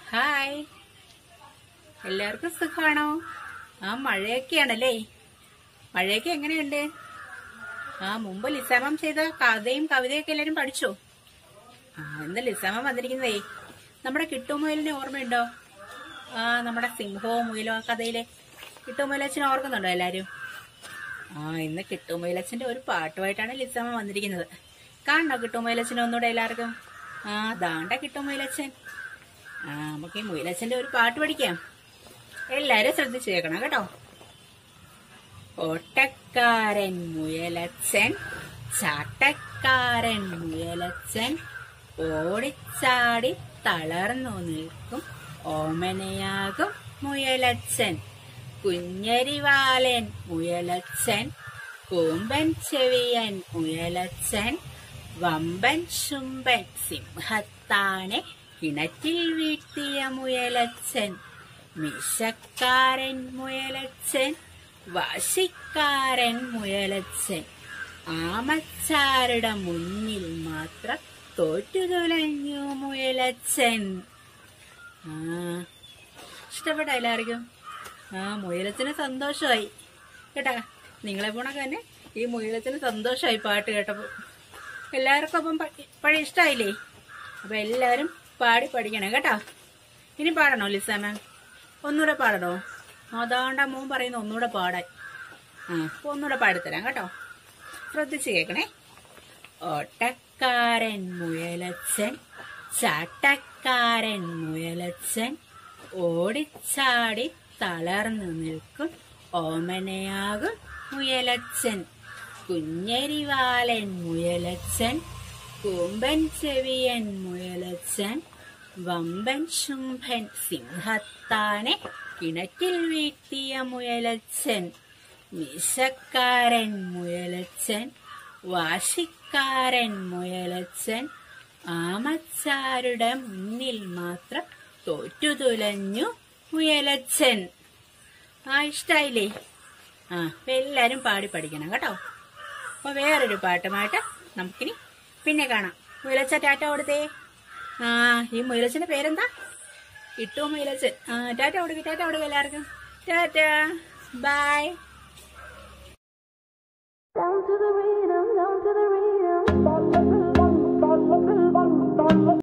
hi എല്ലാവർക്കും സുഖമാണോ ആ മഴയൊക്കെയാണല്ലേ മഴയൊക്കെ എങ്ങനെയുണ്ട് ആ മുമ്പ് ലിസാമം ചെയ്ത കഥയും കവിതയൊക്കെ എല്ലാരും പഠിച്ചോ ആ ഇന്ന് ലിസാമം വന്നിരിക്കുന്നതേ നമ്മുടെ കിട്ടുമുയലിനെ ഓർമ്മയുണ്ടോ ആ നമ്മുടെ സിംഹവും മുയലും ആ കഥയിലെ കിട്ടുമുയലച്ഛനെ ഓർക്കുന്നുണ്ടോ എല്ലാരും ആ ഇന്ന് കിട്ടുമുയലച്ഛന്റെ ഒരു പാട്ടുമായിട്ടാണ് ലിസാമ വന്നിരിക്കുന്നത് കാണണോ കിട്ടുമുയലച്ഛനെ ഒന്നുകൂടെ എല്ലാവർക്കും ആ ദാണ്ട കിട്ടുമുയലച്ഛൻ ആ നമുക്ക് ഈ മുയലച്ഛന്റെ ഒരു പാട്ട് പഠിക്കാം എല്ലാരും ശ്രദ്ധിച്ചു കേൾക്കണം കേട്ടോ ഓട്ടക്കാരൻ മുയലച്ഛൻ ചാട്ടക്കാരൻ മുയലച്ഛൻ ഓടിച്ചാടി തളർന്നു നിൽക്കും ഓമനയാകും മുയലച്ഛൻ കുഞ്ഞരിവാലൻ മുയലച്ഛൻ കൂമ്പൻ ചെവിയൻ മുയലച്ഛൻ വമ്പൻ ശുംബൻ സിംഹത്താനെ കിണറ്റിൽ വീഴ്ത്തിയ മുയലച്ഛൻ മിശക്കാരൻ മുയലച്ഛൻ വാശിക്കാരൻ മുയലച്ഛൻ ആമച്ചാരുടെ മുന്നിൽ മാത്രം തോറ്റു തുലഞ്ഞു മുയലച്ഛൻ ആ ഇഷ്ടപ്പെട്ട എല്ലാവർക്കും ആ മുയലത്തിന് സന്തോഷമായി കേട്ടാ നിങ്ങളെ പോണൊക്കെ തന്നെ ഈ മുയലത്തിന് സന്തോഷമായി പാട്ട് കേട്ടപ്പോ എല്ലാവർക്കും അപ്പം പ- പഴയ ഇഷ്ടമായില്ലേ അപ്പൊ എല്ലാവരും പാടി പഠിക്കണം കേട്ടോ ഇനി പാടണോ ലിസ മാം ഒന്നുകൂടെ പാടണോ അതാണ്ട മോൻ പറയുന്ന ഒന്നുകൂടെ പാടാൻ ആ അപ്പൊ ഒന്നുകൂടെ പാടിത്തരാം കേട്ടോ ശ്രദ്ധിച്ച് കേൾക്കണേ ഓട്ടക്കാരൻ മുയലച്ഛൻ ചാട്ടക്കാരൻ മുയലച്ഛൻ ഓടിച്ചാടി തളർന്നു നിൽക്കും ഓമനയാകും മുയലച്ഛൻ കുഞ്ഞരിവാലൻ മുയലച്ഛൻ കൂമ്പൻ ചെവിയൻ മുയലച്ഛൻ വമ്പൻ ശുംഭൻ സിംഹത്താനെ കിണറ്റിൽ വീഴ്ത്തിയ മുയലച്ഛൻ മീശക്കാരൻ മുയലച്ഛൻ വാശിക്കാരൻ മുയലച്ഛൻ ആമച്ചാരുടെ മുന്നിൽ മാത്രം തോറ്റുതുലഞ്ഞു മുയലച്ഛൻ ആ ഇഷ്ടായില്ലേ ആ അപ്പൊ എല്ലാരും പാടി പഠിക്കണം കേട്ടോ അപ്പൊ വേറൊരു പാട്ടുമായിട്ട് നമുക്കിനി പിന്നെ കാണാം മുയലച്ച ടാറ്റ കൊടുത്തേ ആ ഈ മുയലച്ചന്റെ പേരെന്താ ഇട്ടു മുയലച്ചൻ ആ ടാറ്റ കൊടുക്ക് ടാറ്റ കൊടുക്ക് എല്ലാവർക്കും ടാറ്റ ബൈ